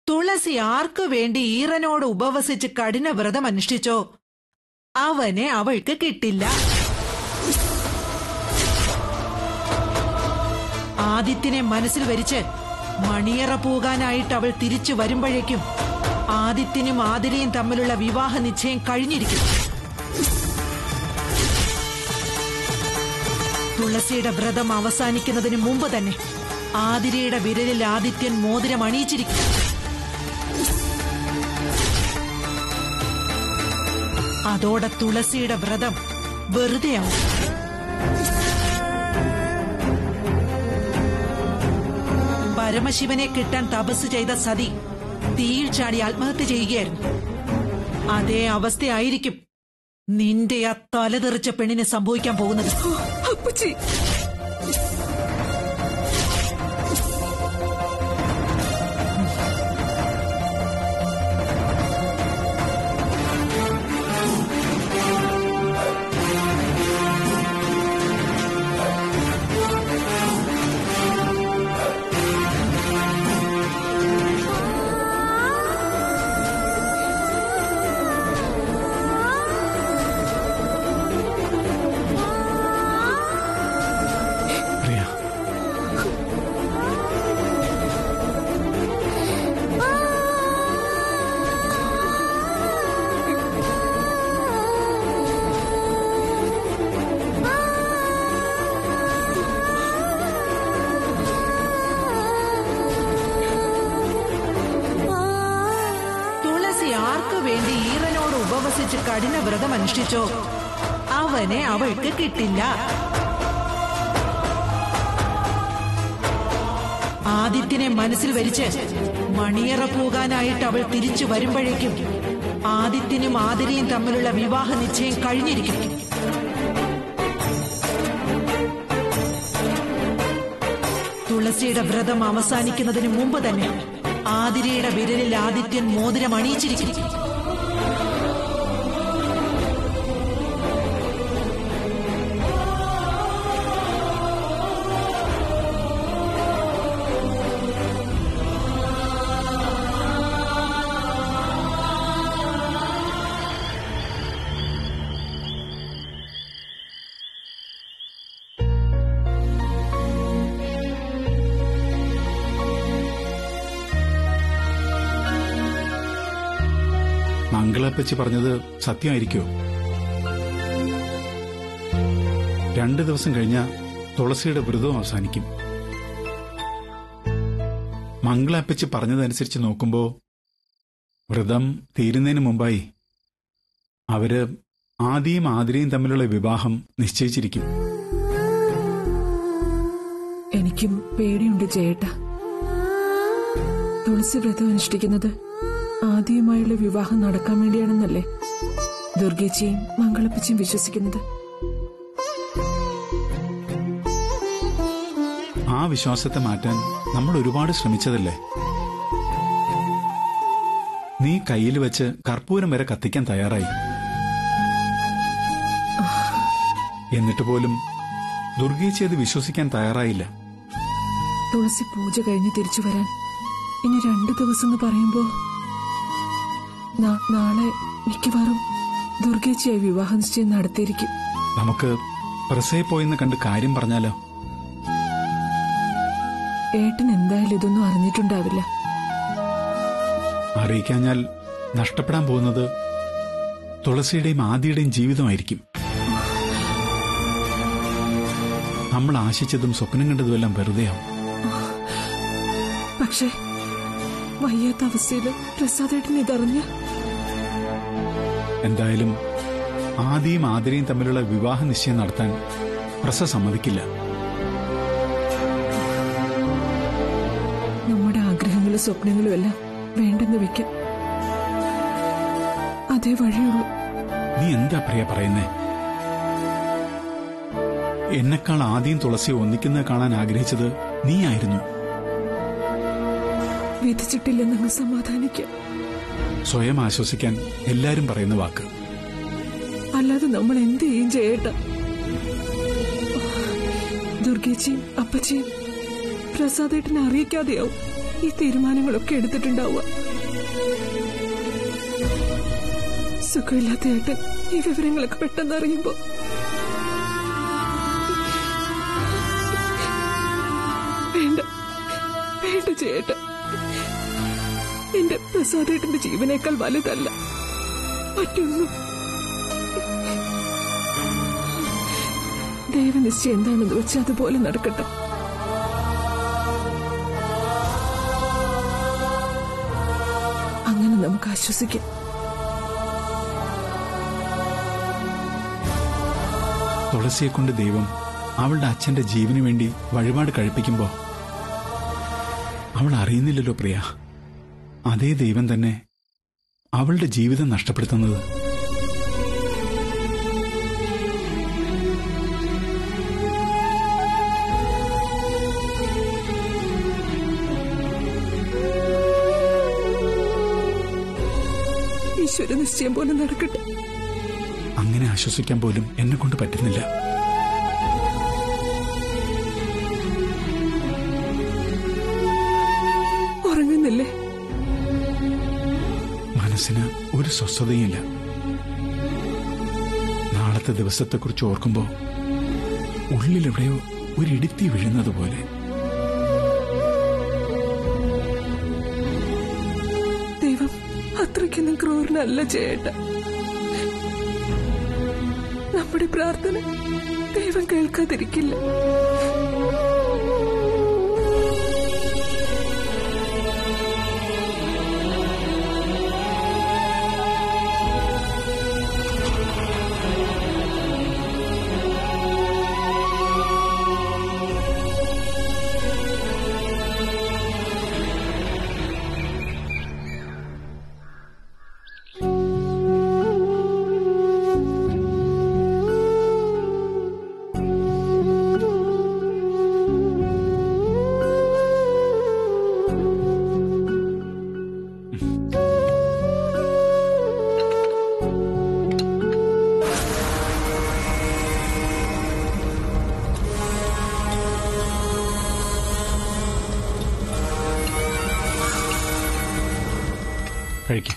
തുളസി ആർക്കു വേണ്ടി ഈറനോട് ഉപവസിച്ച് കഠിന വ്രതം അനുഷ്ഠിച്ചോ അവനെ അവൾക്ക് കിട്ടില്ല ആദിത്യനെ മനസ്സിൽ വരിച്ച് മണിയറ പോകാനായിട്ട് അവൾ തിരിച്ചു വരുമ്പോഴേക്കും ആദിത്യനും ആതിരയും തമ്മിലുള്ള വിവാഹ നിശ്ചയം കഴിഞ്ഞിരിക്കും തുളസിയുടെ വ്രതം അവസാനിക്കുന്നതിന് മുമ്പ് തന്നെ ആതിരയുടെ വിരലിൽ ആദിത്യൻ മോതിരം അണിയിച്ചിരിക്കും അതോടെ തുളസിയുടെ വ്രതം വെറുതെയാവും പരമശിവനെ കിട്ടാൻ തപസ് ചെയ്ത സതി തീയിൽ ചാടി ആത്മഹത്യ ചെയ്യുകയായിരുന്നു അതേ അവസ്ഥയായിരിക്കും നിന്റെ ആ തലതെറിച്ച പെണ്ണിന് സംഭവിക്കാൻ പോകുന്നത് അപ്പച്ചി പ്രിയ തുളസി ആർക്കു വേണ്ടി ഈറനോട് ഉപവസിച്ച് കഠിന വ്രതം അനുഷ്ഠിച്ചോ അവനെ അവൾക്ക് കിട്ടില്ല ആദിത്യനെ മനസ്സിൽ വരിച്ച് മണിയറ പോകാനായിട്ട് അവൾ തിരിച്ചു വരുമ്പോഴേക്കും ആദിത്യനും ആതിരയും തമ്മിലുള്ള വിവാഹ നിശ്ചയം കഴിഞ്ഞിരിക്കും തുളസിയുടെ വ്രതം അവസാനിക്കുന്നതിന് മുമ്പ് തന്നെ ആതിരയുടെ വിരലിൽ ആദിത്യൻ മോതിരം അണിയിച്ചിരിക്കും മംഗളപ്പച്ചി പറഞ്ഞത് സത്യമായിരിക്കുമോ രണ്ടു ദിവസം കഴിഞ്ഞ തുളസിയുടെ വ്രതം അവസാനിക്കും മംഗളപ്പച്ചി പറഞ്ഞതനുസരിച്ച് നോക്കുമ്പോ വ്രതം തീരുന്നതിന് മുമ്പായി അവര് ആദിയും ആതിരയും തമ്മിലുള്ള വിവാഹം നിശ്ചയിച്ചിരിക്കും എനിക്കും പേടിയുണ്ട് ജയേട്ട തുളസി വ്രതം അനുഷ്ഠിക്കുന്നത് ആദ്യമായുള്ള വിവാഹം നടക്കാൻ വേണ്ടിയാണെന്നല്ലേ ദുർഗേച്ചിയും മംഗളപ്പച്ചിയും വിശ്വസിക്കുന്നത് ആ വിശ്വാസത്തെ മാറ്റാൻ നമ്മൾ ഒരുപാട് ശ്രമിച്ചതല്ലേ നീ കയ്യിൽ വെച്ച് കർപ്പൂരം വരെ കത്തിക്കാൻ തയ്യാറായി എന്നിട്ട് പോലും ദുർഗേച്ചി അത് വിശ്വസിക്കാൻ തയ്യാറായില്ല തുളസി പൂജ കഴിഞ്ഞ് തിരിച്ചു വരാൻ ഇനി രണ്ടു ദിവസം എന്ന് പറയുമ്പോ നാ- നാളെ മിക്കവാറും ദുർഗേച്ചിയായി വിവാഹ നിശ്ചയം നടത്തിയിരിക്കും നമുക്ക് പ്രസയെ പോയെന്ന് കണ്ട് കാര്യം പറഞ്ഞാലോ ഏട്ടൻ എന്തായാലും ഇതൊന്നും അറിഞ്ഞിട്ടുണ്ടാവില്ല അറിയിക്കാഞ്ഞാൽ നഷ്ടപ്പെടാൻ പോകുന്നത് തുളസിയുടെയും ആദിയുടെയും ജീവിതമായിരിക്കും നമ്മൾ ആശിച്ചതും സ്വപ്നം കണ്ടതുമെല്ലാം വെറുതെയാവും പക്ഷേ വയ്യാത്ത അവസ്ഥയില് പ്രസാദേട്ടൻ ഇതറിഞ്ഞ എന്തായാലും ആദിയും ആതിരയും തമ്മിലുള്ള വിവാഹ നിശ്ചയം നടത്താൻ പ്രസ സമ്മതിക്കില്ല നമ്മുടെ ആഗ്രഹങ്ങളും സ്വപ്നങ്ങളും എല്ലാം വേണ്ടെന്ന് വെക്കാൻ അതേ വഴിയുള്ളൂ നീ എന്താ പ്രിയ പറയുന്നേ എന്നെക്കാൾ ആദ്യം തുളസിയെ ഒന്നിക്കുന്നത് കാണാൻ ആഗ്രഹിച്ചത് നീയായിരുന്നു വിധിച്ചിട്ടില്ലെന്നങ്ങ് സമാധാനിക്കാം സ്വയം ആശ്വസിക്കാൻ എല്ലാരും പറയുന്ന വാക്ക് അല്ലാതെ നമ്മൾ എന്ത് ചെയ്യും ചെയ്യട്ട ദുർഗേച്ചിയും അപ്പച്ചിയും പ്രസാദേട്ടനെ അറിയിക്കാതെയാവും ഈ തീരുമാനങ്ങളൊക്കെ എടുത്തിട്ടുണ്ടാവുക സുഖമില്ലാത്ത ഏട്ടൻ ഈ വിവരങ്ങളൊക്കെ പെട്ടെന്ന് അറിയുമ്പോ വേണ്ട വേണ്ട ചേട്ട എന്റെ പ്രസാദേട്ടന്റെ ജീവനേക്കാൾ വലുതല്ല മറ്റൊന്നും ദൈവനിശ്ചയം എന്താണെന്ന് വെച്ചാൽ അതുപോലെ നടക്കട്ടെ അങ്ങനെ നമുക്ക് ആശ്വസിക്കാം തുളസിയെ കൊണ്ട് ദൈവം അവളുടെ അച്ഛന്റെ ജീവന് വേണ്ടി വഴിപാട് കഴിപ്പിക്കുമ്പോ അവൾ അറിയുന്നില്ലല്ലോ പ്രിയ അതേ ദൈവം തന്നെ അവളുടെ ജീവിതം നഷ്ടപ്പെടുത്തുന്നത് ഈശ്വര നിശ്ചയം പോലെ നടക്കട്ടെ അങ്ങനെ ആശ്വസിക്കാൻ പോലും എന്നെ കൊണ്ട് പറ്റുന്നില്ല ഉറങ്ങുന്നില്ലേ മനസ്സിന് ഒരു സ്വസ്ഥതയില്ല നാളത്തെ ദിവസത്തെക്കുറിച്ച് ഓർക്കുമ്പോ ഉള്ളിലെവിടെയോ ഒരു ഇടുത്തി വീഴുന്നത് പോലെ ദൈവം അത്രയ്ക്കൊന്നും ക്രൂരനല്ല ചേട്ട നമ്മുടെ പ്രാർത്ഥന ദൈവം കേൾക്കാതിരിക്കില്ല കഴിക്കും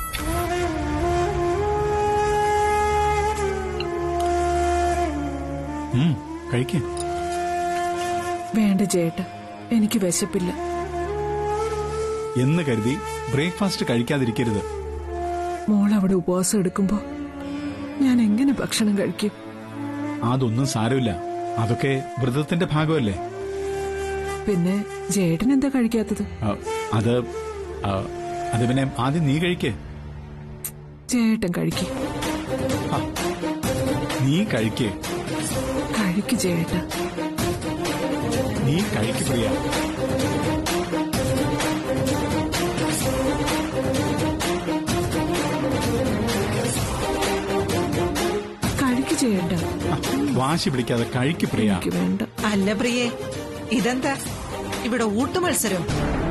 കഴിക്കേ വേണ്ട ചേട്ട എനിക്ക് വിശപ്പില്ല എന്ന് കരുതി ബ്രേക്ക്ഫാസ്റ്റ് കഴിക്കാതിരിക്കരുത് മോൾ അവിടെ ഉപവാസം എടുക്കുമ്പോ ഞാൻ എങ്ങനെ ഭക്ഷണം കഴിക്കും അതൊന്നും സാരമില്ല അതൊക്കെ വ്രതത്തിന്റെ ഭാഗമല്ലേ പിന്നെ ചേട്ടൻ എന്താ കഴിക്കാത്തത് ആ, അത് ആ, അത് പിന്നെ ആദ്യം നീ കഴിക്കേ ചേട്ടൻ കഴിക്കും നീ കഴിക്കേ കഴിക്ക് ചേട്ട നീ കഴിക്ക് പ്രിയ കഴിക്ക് ചേട്ട ആ, വാശി പിടിക്കാതെ കഴിക്ക് പ്രിയ എനിക്ക് വേണ്ട അല്ല പ്രിയേ ഇതെന്താ ഇവിടെ ഊട്ടുമത്സരം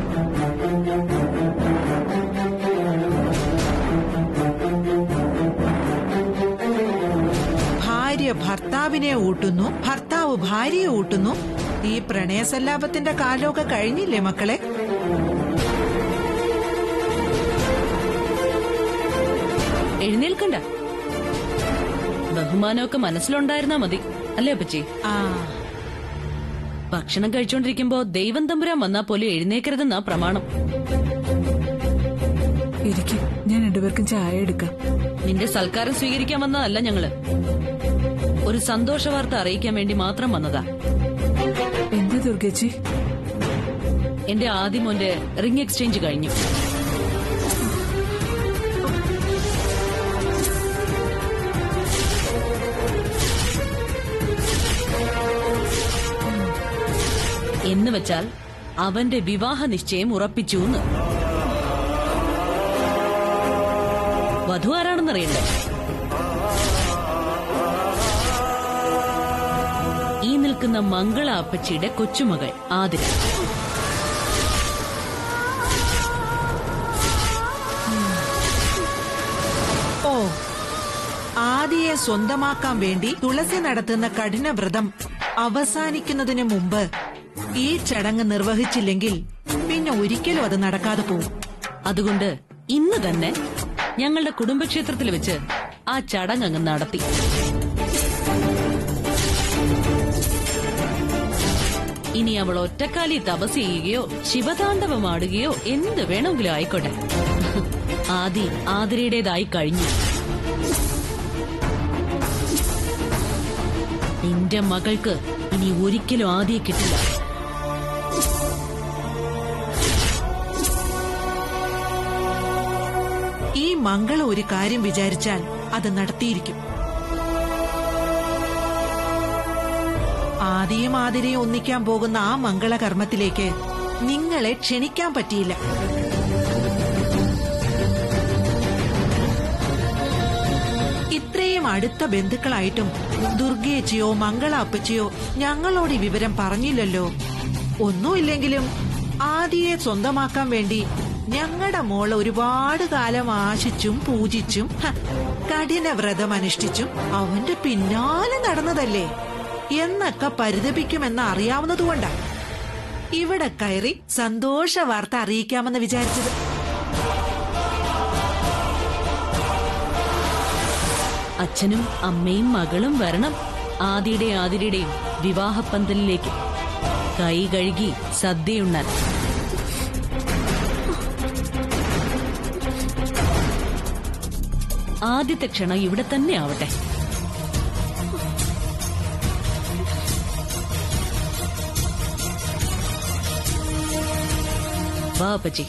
ഭാര്യ ഭർത്താവിനെ ഊട്ടുന്നു ഭർത്താവ് ഭാര്യയെ ഊട്ടുന്നു ഈ പ്രണയസല്ലാപത്തിന്റെ കാലമൊക്കെ കഴിഞ്ഞില്ലേ മക്കളെ എഴുന്നേൽക്കണ്ട ബഹുമാനമൊക്കെ മനസ്സിലുണ്ടായിരുന്നാ മതി അല്ലേ അപ്പച്ചി ആ ഭക്ഷണം കഴിച്ചോണ്ടിരിക്കുമ്പോ ദൈവം തമ്പുരാൻ വന്നാ പോലും എഴുന്നേക്കരുതെന്നാ പ്രമാണം ഇരിക്കും ഞാൻ രണ്ടുപേർക്കും ചായ എടുക്കാം നിന്റെ സൽക്കാരം സ്വീകരിക്കാൻ വന്നതല്ല ഞങ്ങള് ഒരു സന്തോഷ വാർത്ത അറിയിക്കാൻ വേണ്ടി മാത്രം വന്നതാ എന്താ ദുർഗച്ചി എന്റെ ആദ്യ മോന്റെ റിംഗ് എക്സ്ചേഞ്ച് കഴിഞ്ഞു എന്ന് വെച്ചാൽ അവന്റെ വിവാഹ നിശ്ചയം ഉറപ്പിച്ചു എന്ന് വധു ആരാണെന്നറിയണ്ടേ ഈ നിൽക്കുന്ന മംഗള അപ്പച്ചിയുടെ കൊച്ചുമകൾ ആതിര ഓ ആദിയെ സ്വന്തമാക്കാൻ വേണ്ടി തുളസി നടത്തുന്ന കഠിന വ്രതം അവസാനിക്കുന്നതിന് മുമ്പ് ഈ ചടങ്ങ് നിർവഹിച്ചില്ലെങ്കിൽ പിന്നെ പിന്നെ ഒരിക്കലും അത് നടക്കാതെ പോകും അതുകൊണ്ട് ഇന്ന് തന്നെ ഞങ്ങളുടെ കുടുംബക്ഷേത്രത്തിൽ വെച്ച് ആ ചടങ്ങ് അങ്ങ് നടത്തി ഇനി അവൾ ഒറ്റക്കാലി തപസ് ചെയ്യുകയോ ശിവതാണ്ഡവമാടുകയോ എന്ത് വേണമെങ്കിലും ആയിക്കോട്ടെ ആദി ആതിരയുടേതായി കഴിഞ്ഞു നിന്റെ മകൾക്ക് ഇനി ഒരിക്കലും ആദിയെ കിട്ടില്ല ഈ മംഗള ഒരു കാര്യം വിചാരിച്ചാൽ അത് നടത്തിയിരിക്കും ആദിയും ആതിരയും ഒന്നിക്കാൻ പോകുന്ന ആ മംഗളകർമ്മത്തിലേക്ക് നിങ്ങളെ ക്ഷണിക്കാൻ പറ്റിയില്ല ഇത്രയും അടുത്ത ബന്ധുക്കളായിട്ടും ദുർഗേച്ചിയോ മംഗള അപ്പച്ചിയോ ഞങ്ങളോട് ഈ വിവരം പറഞ്ഞില്ലല്ലോ ഒന്നുമില്ലെങ്കിലും ആദിയെ സ്വന്തമാക്കാൻ വേണ്ടി ഞങ്ങളുടെ മോള് ഒരുപാട് കാലം ആശിച്ചും പൂജിച്ചും ഹ, കഠിന വ്രതം അനുഷ്ഠിച്ചും അവന്റെ പിന്നാലെ നടന്നതല്ലേ എന്നൊക്കെ പരിതപിക്കുമെന്ന് അറിയാവുന്നതുകൊണ്ടാ ഇവിടെ കയറി സന്തോഷ വാർത്ത അറിയിക്കാമെന്ന് വിചാരിച്ചത് അച്ഛനും അമ്മയും മകളും വരണം ആദിയുടെയും ആതിരയുടെയും വിവാഹപ്പന്തലിലേക്ക് കൈ കഴുകി സദ്യയുണ്ണാൻ ആദ്യത്തെ ക്ഷണം ഇവിടെ തന്നെ ആവട്ടെ വാ അപ്പച്ചി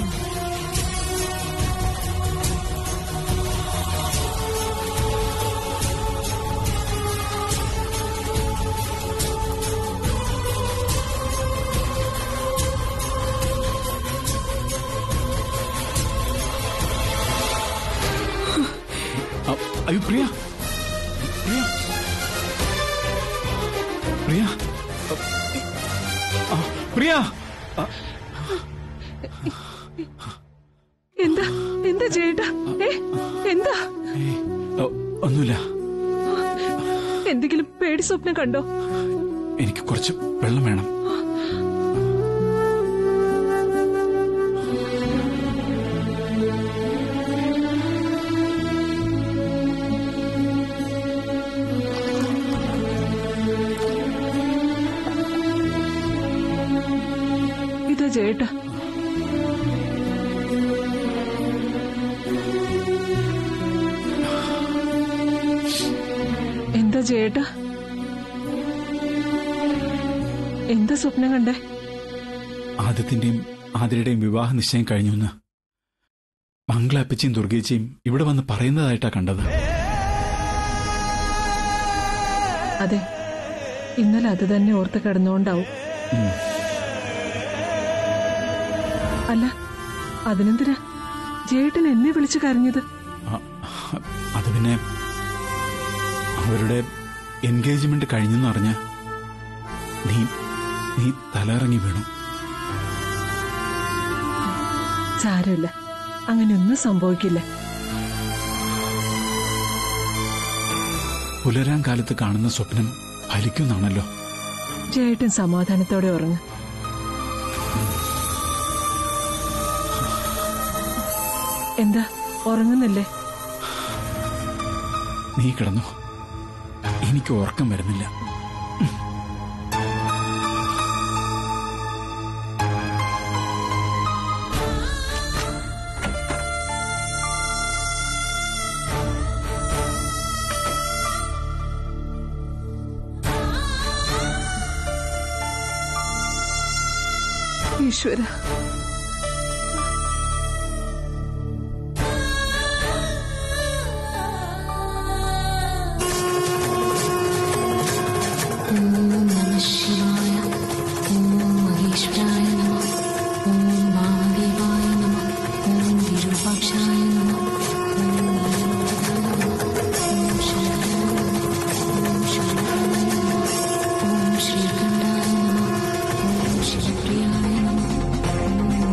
അ- അയ്യോ പ്രിയ പ്രിയ പ്രിയ ആ, പ്രിയ ആ, എന്താ എന്താ ചേട്ടാ ഏ എന്താ ഏയ്, ഓ, ഒന്നുമില്ല എന്തെങ്കിലും പേടി സ്വപ്നം കണ്ടോ എനിക്ക് കുറച്ച് വെള്ളം വേണം ഇതാ ചേട്ടാ എന്താ ചേട്ടാ എന്താ സ്വപ്നം കണ്ടേ ആദ്യത്തിന്റെയും ആതിരയുടെയും വിവാഹ നിശ്ചയം കഴിഞ്ഞു എന്ന് മംഗളപ്പച്ചിയും ദുർഗേച്ചിയും ഇവിടെ വന്ന് പറയുന്നതായിട്ടാ കണ്ടത് അതെ ഇന്നലെ അത് തന്നെ ഓർത്ത് കിടന്നുകൊണ്ടാവും ഉം. അല്ല അതിനെന്തിനാ ചേട്ടൻ എന്നെ വിളിച്ചു കരഞ്ഞത് ആ, അത് പിന്നെ അവരുടെ എൻഗേജ്മെന്റ് കഴിഞ്ഞെന്ന് അറിഞ്ഞ നീ നീ തലയിറങ്ങി വീണു സാരമില്ല അങ്ങനെയൊന്നും സംഭവിക്കില്ല പുലരാൻ കാലത്ത് കാണുന്ന സ്വപ്നം ഫലിക്കുന്നാണല്ലോ ചേട്ടൻ സമാധാനത്തോടെ ഉറങ്ങ് എന്താ ഉറങ്ങുന്നില്ലേ നീ കിടന്നു എനിക്ക് ഉറക്കം വരുന്നില്ല ഈശ്വര नमः शिवाय ॐ महेश्वराय नमः ॐ महादेवाय नमः ॐ विरूपाक्षाय नमः ॐ नीलकण्ठाय नमः ॐ शङ्कराय नमः ॐ शङ्कराय नमः ॐ श्रीकण्ठाय नमः ॐ शिवप्रियाय नमः ॐ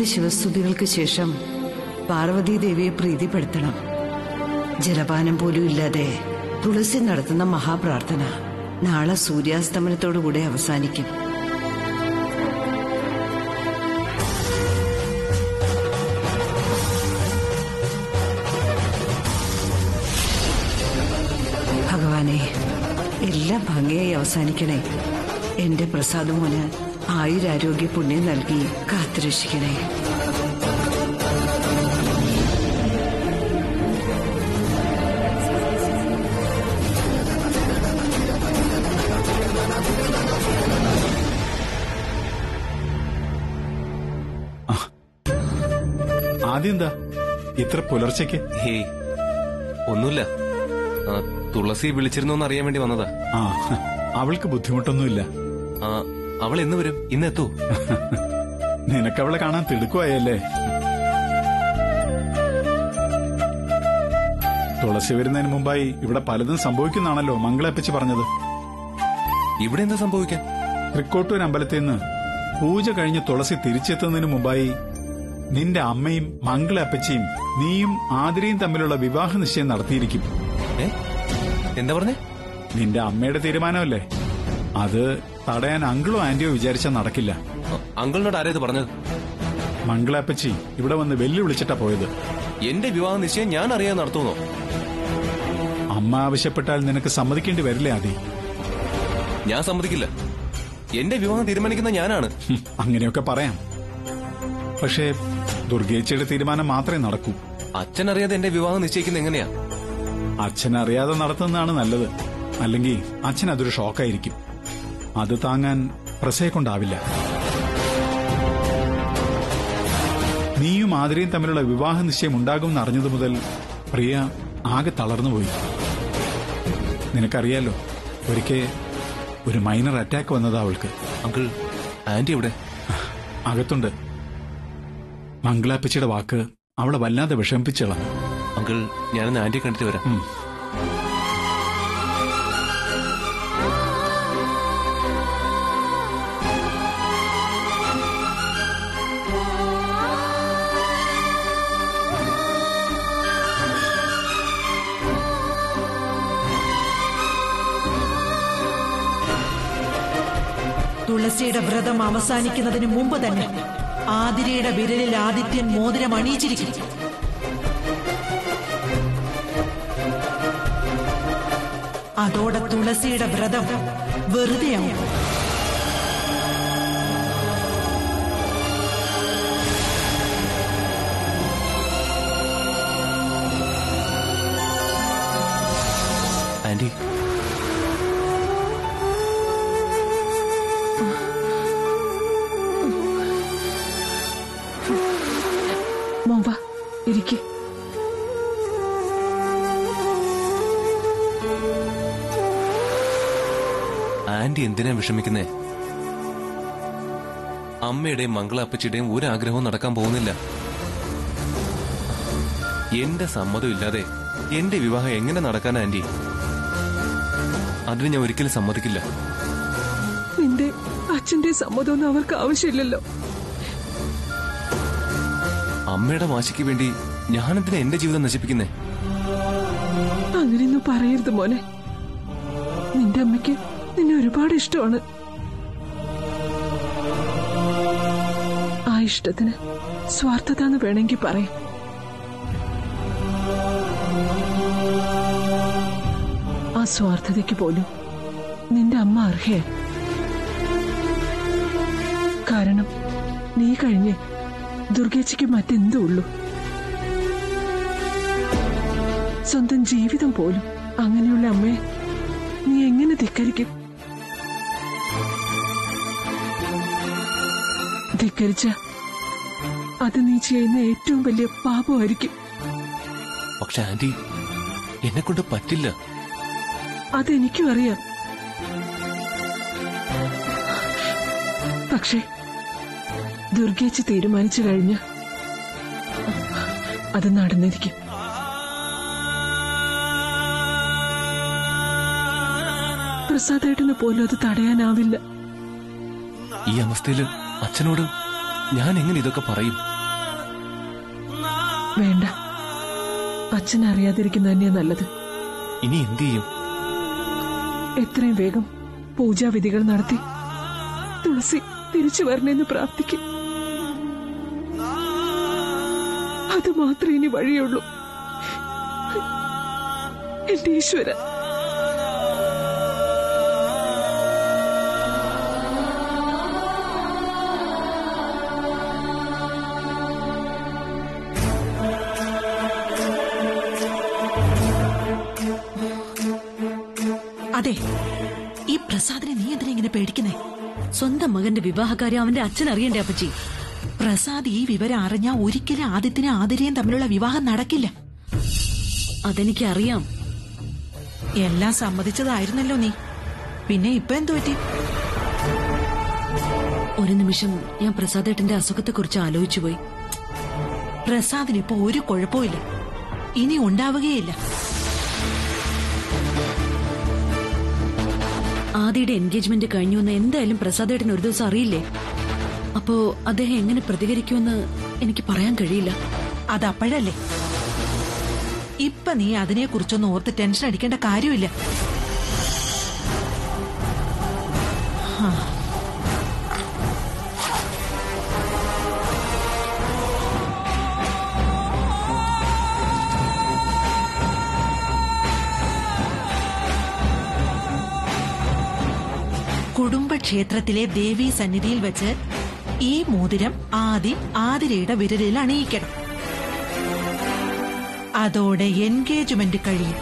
ശിവസ്തുതികൾക്ക് ശേഷം പാർവതി ദേവിയെ പ്രീതിപ്പെടുത്തണം ജലപാനം പോലും ഇല്ലാതെ തുളസി നടത്തുന്ന മഹാപ്രാർത്ഥന നാളെ സൂര്യാസ്തമനത്തോടുകൂടെ അവസാനിക്കും ഭഗവാനെ എല്ലാം ഭംഗിയായി അവസാനിക്കണേ എന്റെ പ്രസാദമോന് ആയുരാരോഗ്യ പുണ്യം നൽകി കാത്തുരക്ഷിക്കണേ ആദ്യം എന്താ ഇത്ര പുലർച്ചയ്ക്ക് ഹേയ് ഒന്നുമില്ല ആ, തുളസി വിളിച്ചിരുന്നോന്ന് അറിയാൻ വേണ്ടി വന്നതാ ആ അവൾക്ക് ബുദ്ധിമുട്ടൊന്നുമില്ല ആ, അവൾ എന്ന് വരും ഇന്ന് എത്തൂ നിനക്കവളെ കാണാൻ തിടുക്കുവായല്ലേ തുളസി വരുന്നതിന് മുമ്പായി ഇവിടെ പലതും സംഭവിക്കുന്നാണല്ലോ മംഗളപ്പച്ചി പറഞ്ഞത് ഇവിടെ എന്താ സംഭവിക്കാൻ തൃക്കോട്ടൂർ അമ്പലത്തിൽ നിന്ന് പൂജ കഴിഞ്ഞ് തുളസി തിരിച്ചെത്തുന്നതിന് മുമ്പായി നിന്റെ അമ്മയും മംഗളപ്പച്ചിയും നീയും ആതിരയും തമ്മിലുള്ള വിവാഹ നിശ്ചയം നടത്തിയിരിക്കും ഏ എന്താ പറഞ്ഞേ നിന്റെ അമ്മയുടെ തീരുമാനമല്ലേ അത് തടയാൻ അങ്കിളോ ആന്റിയോ വിചാരിച്ചാൽ നടക്കില്ല ആ, അങ്കിളിനോട് ആരാ ഇത് പറഞ്ഞത് മംഗളപ്പച്ചി ഇവിടെ വന്ന് വെല്ലുവിളിച്ചിട്ടാ പോയത് എന്റെ വിവാഹ നിശ്ചയം ഞാൻ അറിയാൻ നടത്തുന്നോ അമ്മ ആവശ്യപ്പെട്ടാൽ നിനക്ക് സമ്മതിക്കേണ്ടി വരില്ലേ ആദി ഞാൻ സമ്മതിക്കില്ല എന്റെ വിവാഹം തീരുമാനിക്കുന്ന ഞാനാണ് ഹും, അങ്ങനെയൊക്കെ പറയാം പക്ഷേ ദുർഗേച്ചിയുടെ തീരുമാനം മാത്രമേ നടക്കൂ അച്ഛൻ അറിയാതെ എന്റെ വിവാഹം നിശ്ചയിക്കുന്നത് എങ്ങനെയാ അച്ഛൻ അറിയാതെ നടത്തുന്നതാണ് നല്ലത് അല്ലെങ്കിൽ അച്ഛൻ അതൊരു ഷോക്കായിരിക്കും അത് താങ്ങാൻ പ്രസയെ കൊണ്ടാവില്ല നീയും ആതിരയും തമ്മിലുള്ള വിവാഹ നിശ്ചയം ഉണ്ടാകുമെന്ന് അറിഞ്ഞതു മുതൽ പ്രിയ ആകെ തളർന്നുപോയി നിനക്കറിയാലോ ഒരിക്കൽ ഒരു മൈനർ അറ്റാക്ക് വന്നതാ അവൾക്ക് അങ്കിൾ ആന്റി എവിടെ അകത്തുണ്ട് മംഗളാപ്പച്ചിയുടെ വാക്ക് അവളെ വല്ലാതെ വിഷമിപ്പിച്ചളഞ്ഞു അങ്കിൾ ഞാനൊന്ന് ആന്റിയെ കണ്ടിട്ട് വരാം ഉം. തുളസിയുടെ വ്രതം അവസാനിക്കുന്നതിന് മുമ്പ് തന്നെ ആതിരയുടെ വിരലിൽ ആദിത്യൻ മോതിരം അണിയിച്ചിരിക്കും അതോടെ തുളസിയുടെ വ്രതം വെറുതെയാവും ആന്റി മോൻ വാ ഇരിക്കെ ആന്റി എന്തിനാ വിഷമിക്കുന്നേ അമ്മയുടെയും മംഗളപ്പച്ചിയുടെയും ഒരു ആഗ്രഹവും നടക്കാൻ പോകുന്നില്ല എന്റെ സമ്മതം ഇല്ലാതെ എന്റെ വിവാഹം എങ്ങനെ നടക്കാനാ ആന്റി അതിന് ഞാൻ ഒരിക്കലും സമ്മതിക്കില്ല നിന്റെ അച്ഛന്റെ സമ്മതമൊന്നും അവർക്ക് ആവശ്യമില്ലല്ലോ അമ്മയുടെ വാശിക്ക് വേണ്ടി ഞാനെന്തിനാ എന്റെ ജീവിതം നശിപ്പിക്കുന്നേ അങ്ങനെയൊന്നും പറയരുത് മോനെ നിന്റെ അമ്മയ്ക്ക് നിന്നെ ഒരുപാട് ഇഷ്ടമാണ് ആ ഇഷ്ടത്തിന് സ്വാർത്ഥത എന്ന് വേണമെങ്കിൽ പറയാം ആ സ്വാർത്ഥതയ്ക്ക് പോലും നിന്റെ അമ്മ അർഹയാ കാരണം നീ കഴിഞ്ഞ് ദുർഗേച്ചിക്ക് മറ്റെന്തോ ഉള്ളൂ സ്വന്തം ജീവിതം പോലും അങ്ങനെയുള്ള അമ്മയെ നീ എങ്ങനെ ധിക്കരിക്കും ധിക്കരിച്ച അത് നീ ചെയ്യുന്ന ഏറ്റവും വലിയ പാപമായിരിക്കും പക്ഷെ ആന്റി എന്നെ കൊണ്ട് പറ്റില്ല അതെനിക്കും അറിയാം പക്ഷേ ദുർഗേച്ച് തീരുമാനിച്ചു കഴിഞ്ഞ അത് നടന്നിരിക്കും പ്രസാദേട്ടന് പോലും അത് തടയാനാവില്ല ഈ അവസ്ഥയില് അച്ഛനോട് ഞാൻ എങ്ങനെ ഇതൊക്കെ പറയും വേണ്ട അച്ഛൻ അറിയാതിരിക്കുന്ന തന്നെയാ നല്ലത് ഇനി എന്ത് ചെയ്യും എത്രയും വേഗം പൂജാവിധികൾ നടത്തി തുളസി തിരിച്ചു വരണമെന്ന് പ്രാർത്ഥിക്കും അത് മാത്രമേ ഇനി വഴിയുള്ളൂ എന്റെ ഈശ്വര അതെ ഈ പ്രസാദിനെ നീ എന്തിനാ ഇങ്ങനെ പേടിക്കുന്നേ സ്വന്തം മകന്റെ വിവാഹകാര്യം അവന്റെ അച്ഛൻ അറിയണ്ടേ അപ്പച്ചി പ്രസാദ് ഈ വിവരം അറിഞ്ഞാ ഒരിക്കലും ആദിത്യനും ആതിരയും തമ്മിലുള്ള വിവാഹം നടക്കില്ല അതെനിക്ക് അറിയാം എല്ലാം സമ്മതിച്ചതായിരുന്നല്ലോ നീ പിന്നെ ഇപ്പൊ എന്തു പറ്റി ഒരു നിമിഷം ഞാൻ പ്രസാദേട്ടന്റെ അസുഖത്തെക്കുറിച്ച് ആലോചിച്ചുപോയി പ്രസാദിന് ഇപ്പൊ ഒരു കുഴപ്പമില്ല ഇനി ഉണ്ടാവുകയില്ല ആദിയുടെ എൻഗേജ്മെന്റ് കഴിഞ്ഞു എന്ന് എന്തായാലും പ്രസാദേട്ടൻ ഒരു ദിവസം അറിയില്ലേ അപ്പോ അദ്ദേഹം എങ്ങനെ പ്രതികരിക്കുമെന്ന് എനിക്ക് പറയാൻ കഴിയില്ല അതപ്പോഴല്ലേ ഇപ്പൊ നീ അതിനെ കുറിച്ചൊന്നും ഓർത്ത് ടെൻഷൻ അടിക്കേണ്ട കാര്യമില്ല ഹാ. കുടുംബക്ഷേത്രത്തിലെ ദേവീ സന്നിധിയിൽ വെച്ച് ഈ മോതിരം ആദ്യം ആതിരയുടെ വിരലിൽ അണിയിക്കണം അതോടെ എൻഗേജ്മെന്റ് കഴിയും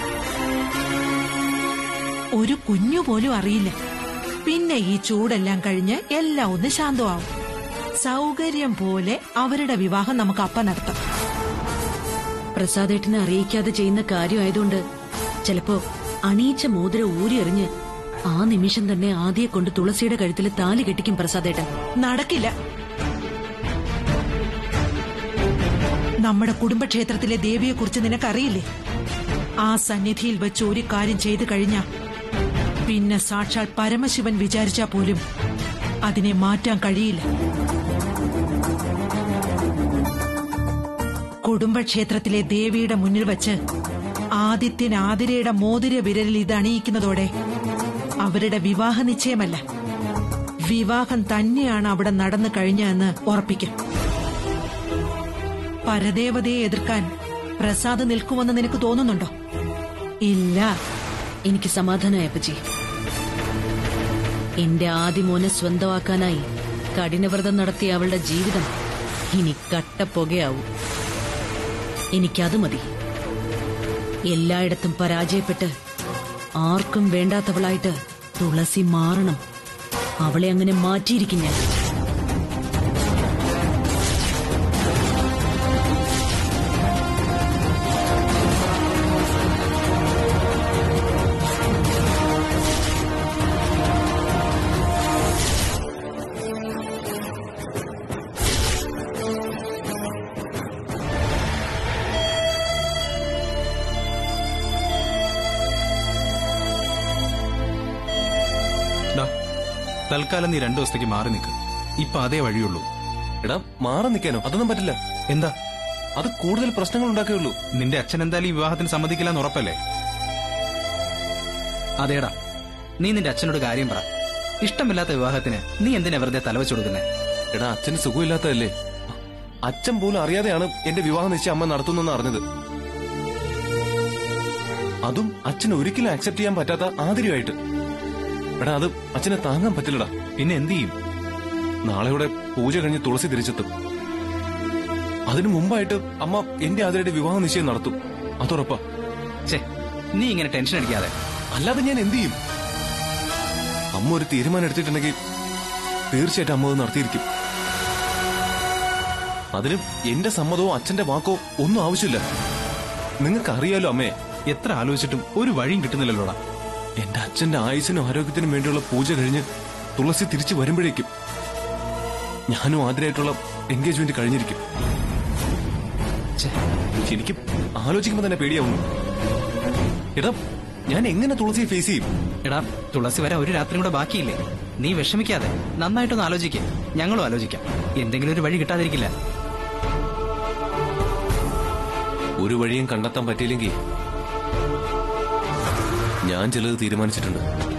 ഒരു കുഞ്ഞു പോലും അറിയില്ല പിന്നെ ഈ ചൂടെല്ലാം കഴിഞ്ഞ് എല്ലാം ഒന്ന് ശാന്തമാവും സൗകര്യം പോലെ അവരുടെ വിവാഹം നമുക്ക് അപ്പം നടത്താം പ്രസാദേട്ടനെ അറിയിക്കാതെ ചെയ്യുന്ന കാര്യമായതുകൊണ്ട് ചിലപ്പോ അണിയിച്ച മോതിരം ഊരിയെറിഞ്ഞ് ആ നിമിഷം തന്നെ ആദ്യെ കൊണ്ട് തുളസിയുടെ കഴുത്തിൽ താലി കെട്ടിക്കും പ്രസാദേട്ടൻ നടക്കില്ല നമ്മുടെ കുടുംബക്ഷേത്രത്തിലെ ദേവിയെക്കുറിച്ച് നിനക്കറിയില്ലേ ആ സന്നിധിയിൽ വെച്ച് ഒരു കാര്യം ചെയ്തു കഴിഞ്ഞ പിന്നെ സാക്ഷാൽ പരമശിവൻ വിചാരിച്ചാ പോലും അതിനെ മാറ്റാൻ കഴിയില്ല കുടുംബക്ഷേത്രത്തിലെ ദേവിയുടെ മുന്നിൽ വെച്ച് ആദിത്യൻ ആതിരയുടെ മോതിര വിരലിൽ ഇത് അണിയിക്കുന്നതോടെ അവരുടെ വിവാഹ നിശ്ചയമല്ല വിവാഹം തന്നെയാണ് അവിടെ നടന്നു കഴിഞ്ഞതെന്ന് ഉറപ്പിക്കും പരദേവതയെ എതിർക്കാൻ പ്രസാദ് നിൽക്കുമെന്ന് നിനക്ക് തോന്നുന്നുണ്ടോ ഇല്ല എനിക്ക് സമാധാനമായ അപ്പച്ചി എന്റെ ആദിമോനെ സ്വന്തമാക്കാനായി കഠിനവ്രതം നടത്തിയ അവളുടെ ജീവിതം ഇനി കട്ടപ്പുകയാവും എനിക്കത് മതി എല്ലായിടത്തും പരാജയപ്പെട്ട് ആർക്കും വേണ്ടാത്തവളായിട്ട് തുളസി മാറണം അവളെ അങ്ങനെ മാറ്റിയിരിക്കും ഞാൻ ഡാ, തൽക്കാലം നീ രണ്ടു ദിവസത്തേക്ക് മാറി നിൽക്ക് ഇപ്പൊ അതേ വഴിയുള്ളൂ എടാ മാറി നിൽക്കാനോ അതൊന്നും പറ്റില്ല എന്താ അത് കൂടുതൽ പ്രശ്നങ്ങൾ ഉണ്ടാക്കുകയുള്ളൂ നിന്റെ അച്ഛൻ എന്തായാലും ഈ വിവാഹത്തിന് സമ്മതിക്കില്ലെന്ന് ഉറപ്പല്ലേ അതേടാ നീ നിന്റെ അച്ഛനോട് കാര്യം പറ ഇഷ്ടമില്ലാത്ത വിവാഹത്തിന് നീ എന്തിനാ വെറുതെ തലവെച്ചു കൊടുക്കുന്നേ എടാ അച്ഛന് സുഖമില്ലാത്തതല്ലേ അച്ഛൻ പോലും അറിയാതെയാണ് എന്റെ വിവാഹ നിശ്ചയം അമ്മ നടത്തുന്നെന്ന് അറിഞ്ഞത് അതും അച്ഛന് ഒരിക്കലും അക്സെപ്റ്റ് ചെയ്യാൻ പറ്റാത്ത ആതിരയായിട്ട് എടാ അത് അച്ഛനെ താങ്ങാൻ പറ്റില്ലടാ പിന്നെ എന്ത് ചെയ്യും നാളെയോടെ പൂജ കഴിഞ്ഞ് തുളസി തിരിച്ചെത്തും അതിനു മുമ്പായിട്ട് അമ്മ എന്റെ ആതിരയുടെ വിവാഹ നിശ്ചയം നടത്തും അതുറപ്പാ ഛേ നീ ഇങ്ങനെ ടെൻഷൻ അടിക്കാതെ അല്ലാതെ ഞാൻ എന്ത് ചെയ്യും അമ്മ ഒരു തീരുമാനം എടുത്തിട്ടുണ്ടെങ്കിൽ തീർച്ചയായിട്ടും അമ്മ അത് നടത്തിയിരിക്കും അതിന് എന്റെ സമ്മതമോ അച്ഛന്റെ വാക്കോ ഒന്നും ആവശ്യമില്ല നിങ്ങൾക്ക് അറിയാലോ അമ്മേ എത്ര ആലോചിച്ചിട്ടും ഒരു വഴിയും കിട്ടുന്നില്ലല്ലോടാ എന്റെ അച്ഛന്റെ ആയുസിനും ആരോഗ്യത്തിനും വേണ്ടിയുള്ള പൂജ കഴിഞ്ഞ് തുളസി തിരിച്ചു വരുമ്പോഴേക്കും ഞാനും ആദ്യമായിട്ടുള്ള എൻഗേജ്മെന്റ് കഴിഞ്ഞിരിക്കും ഛെ, എനിക്ക് ആലോചിക്കുമ്പോ തന്നെ പേടിയാവുന്നു എടാ ഞാൻ എങ്ങനെ തുളസിയെ ഫേസ് ചെയ്യും എടാ തുളസി വരെ ഒരു രാത്രി കൂടെ ബാക്കിയില്ലേ നീ വിഷമിക്കാതെ നന്നായിട്ടൊന്ന് ആലോചിക്കേ ഞങ്ങളും ആലോചിക്കാം എന്തെങ്കിലും ഒരു വഴി കിട്ടാതിരിക്കില്ല ഒരു വഴിയും കണ്ടെത്താൻ പറ്റിയില്ലെങ്കിൽ ഞാൻ ചിലത് തീരുമാനിച്ചിട്ടുണ്ട്